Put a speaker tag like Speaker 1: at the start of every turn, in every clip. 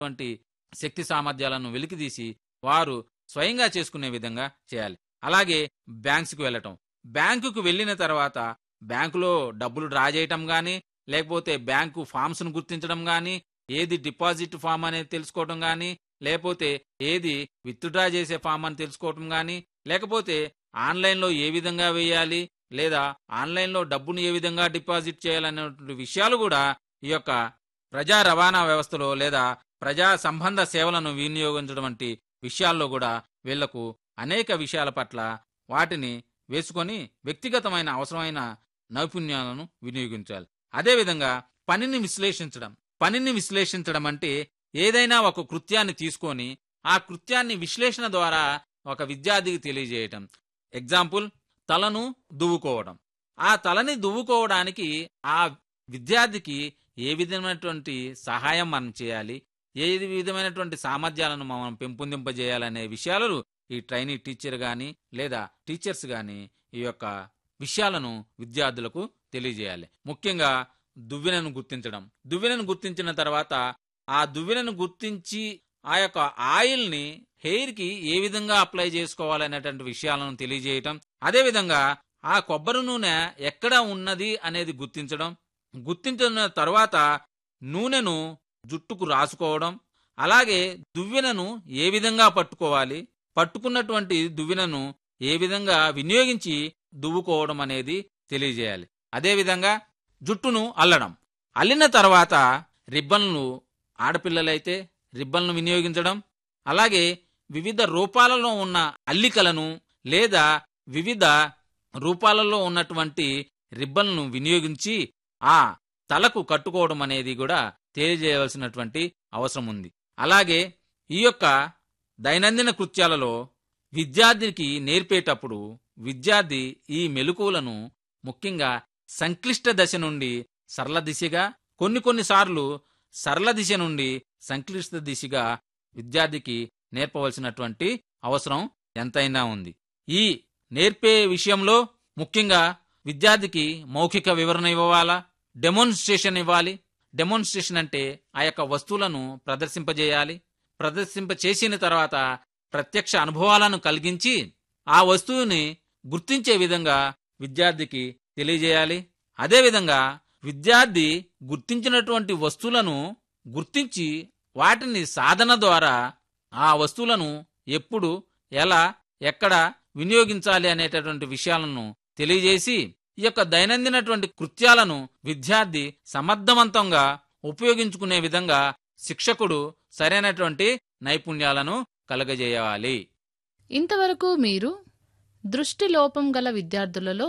Speaker 1: వంటి శక్తి సామర్థ్యాలను వెలికితీసి వారు స్వయంగా చేసుకునే విధంగా చేయాలి అలాగే బ్యాంక్స్కి వెళ్ళటం బ్యాంకుకు వెళ్ళిన తర్వాత బ్యాంకులో డబ్బులు డ్రా చేయటం కానీ లేకపోతే బ్యాంకు ఫామ్స్ను గుర్తించడం కానీ ఏది డిపాజిట్ ఫామ్ అనేది తెలుసుకోవడం కానీ లేకపోతే ఏది విత్డ్రా చేసే ఫామ్ అని తెలుసుకోవటం కానీ లేకపోతే ఆన్లైన్లో ఏ విధంగా వేయాలి లేదా ఆన్లైన్లో డబ్బును ఏ విధంగా డిపాజిట్ చేయాలనేటువంటి విషయాలు కూడా ఈ యొక్క ప్రజా రవాణా వ్యవస్థలో లేదా ప్రజా సంబంధ సేవలను వినియోగించడం వంటి విషయాల్లో కూడా వీళ్లకు అనేక విషయాల పట్ల వాటిని వేసుకొని వ్యక్తిగతమైన అవసరమైన నైపుణ్యాలను వినియోగించాలి అదేవిధంగా పనిని విశ్లేషించడం పనిని విశ్లేషించడం అంటే ఏదైనా ఒక కృత్యాన్ని తీసుకొని ఆ కృత్యాన్ని విశ్లేషణ ద్వారా ఒక విద్యార్థికి తెలియజేయటం ఎగ్జాంపుల్ తలను దువ్వుకోవడం ఆ తలని దువ్వుకోవడానికి ఆ విద్యార్థికి ఏ విధమైనటువంటి సహాయం మనం చేయాలి ఏ విధమైనటువంటి సామర్థ్యాలను మనం పెంపొందింపజేయాలనే విషయాలను ఈ ట్రైనీ టీచర్ గాని లేదా టీచర్స్ గాని ఈ యొక్క విషయాలను విద్యార్థులకు తెలియజేయాలి ముఖ్యంగా దువ్వెనను గుర్తించడం దువ్వెనను గుర్తించిన తర్వాత ఆ దువ్వెనను గుర్తించి ఆ యొక్క ఆయిల్ని హెయిర్కి ఏ విధంగా అప్లై చేసుకోవాలనేటువంటి విషయాలను తెలియజేయటం అదేవిధంగా ఆ కొబ్బరి నూనె ఎక్కడ ఉన్నది అనేది గుర్తించడం గుర్తించిన తర్వాత నూనెను జుట్టుకు రాసుకోవడం అలాగే దువ్వెనను ఏ విధంగా పట్టుకోవాలి పట్టుకున్నటువంటి దువ్వెనను ఏ విధంగా వినియోగించి దువ్వుకోవడం అనేది తెలియజేయాలి అదేవిధంగా జుట్టును అల్లడం అల్లిన తర్వాత రిబ్బన్లు ఆడపిల్లలైతే రిబ్బన్లు వినియోగించడం అలాగే వివిధ రూపాలలో ఉన్న అల్లికలను లేదా వివిధ రూపాలలో ఉన్నటువంటి రిబ్బన్లను వినియోగించి ఆ తలకు కట్టుకోవడం అనేది కూడా తెలియజేయవలసినటువంటి అవసరం ఉంది అలాగే ఈ యొక్క దైనందిన కృత్యాలలో విద్యార్థికి నేర్పేటప్పుడు విద్యార్థి ఈ మెలకువలను ముఖ్యంగా సంక్లిష్ట దశ నుండి సరళ దిశగా కొన్ని కొన్నిసార్లు సరళ దిశ నుండి సంక్లిష్ట దిశగా విద్యార్థికి నేర్పవలసినటువంటి అవసరం ఎంతైనా ఉంది ఈ నేర్పే విషయంలో ముఖ్యంగా విద్యార్థికి మౌఖిక వివరణ ఇవ్వాలా డెమోన్స్ట్రేషన్ ఇవ్వాలి డెమోన్స్ట్రేషన్ అంటే ఆ యొక్క వస్తువులను ప్రదర్శింపజేయాలి ప్రదర్శింప చేసిన తర్వాత ప్రత్యక్ష అనుభవాలను కలిగించి ఆ వస్తువుని గుర్తించే విధంగా విద్యార్థికి తెలియజేయాలి అదేవిధంగా విద్యార్థి గుర్తించినటువంటి వస్తువులను గుర్తించి వాటిని సాధన ద్వారా ఆ వస్తువులను ఎప్పుడు ఎలా ఎక్కడ వినియోగించాలి అనేటటువంటి విషయాలను తెలియజేసి ఈ యొక్క దైనందినటువంటి కృత్యాలను విద్యార్థి సమర్థవంతంగా ఉపయోగించుకునే విధంగా శిక్షకుడు సరైనటువంటి నైపుణ్యాలను కలగజేయాలి
Speaker 2: ఇంతవరకు మీరు దృష్టి లోపం గల విద్యార్థులలో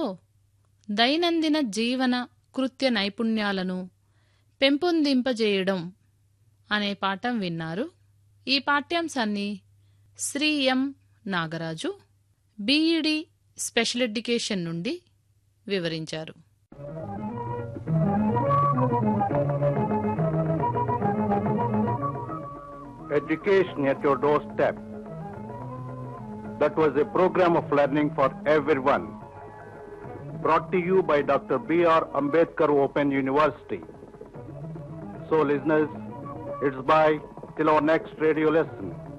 Speaker 2: దైనందిన జీవన కృత్య నైపుణ్యాలను పెంపొందింపజేయడం అనే పాఠం విన్నారు ఈ పాఠ్యాంశాన్ని Shri M Nagaraju B Ed special education నుండి వివరించారు
Speaker 3: Education at your doorstep. That was a program of learning for everyone. Brought to you by Dr. B.R. Ambedkar Open University. So, listeners, it's bye till our next radio lesson.